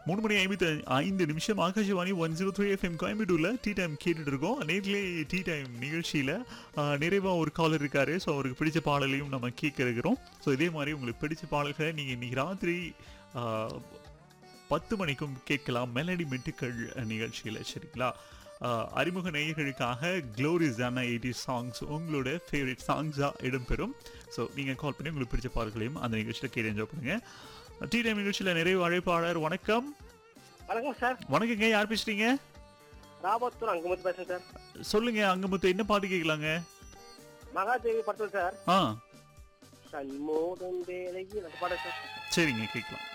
மூணு மணி ஐம்பத்தி ஐந்து நிமிஷம் Akashvani one zero three FM கோயம்புத்தூர்ல டீ டைம் கேட்டுட்டு இருக்கோம் நேரிலே டீ டைம் நிகழ்ச்சியில ஆஹ், நிறைவா ஒரு காலர் இருக்காரு ஸோ அவருக்கு பிடிச்ச பாடலையும் நம்ம கேட்க இருக்கிறோம் ஸோ இதே மாதிரி உங்களுக்கு பிடிச்ச பாடல்களை நீங்க இன்னைக்கு ராத்திரி ஆஹ், பத்து மணிக்கும் கேட்கலாம் மெலடி மெட்டுக்கள் நிகழ்ச்சியில சரிங்களா ஆஹ், அறிமுக நேயர்களுக்காக க்ளோரிஸான எயிட்டி சாங்ஸ் உங்களோட ஃபேவரட் சாங்ஸாக இடம்பெறும் ஸோ நீங்கள் கால் பண்ணி உங்களுக்கு பிடிச்ச பாடல்களையும் அந்த நிகழ்ச்சியில் கேட்டு என்ஜாய் பண்ணுங்க டீ டைம் நிகழ்ச்சியில் நிறைவு அழைப்பாளர் வணக்கம் வணக்கம் சார் வணக்கங்க யார் பேசுறீங்க ராபத்தூர் அங்கமுத்து பேசுறேன் சார் சொல்லுங்க அங்கமுத்து என்ன பாட்டு கேட்கலாங்க மகாதேவி படத்தில் சார் ஆ கண்மோடும் வேலையில் அந்த பாடம் சார் சரிங்க கேட்கலாம்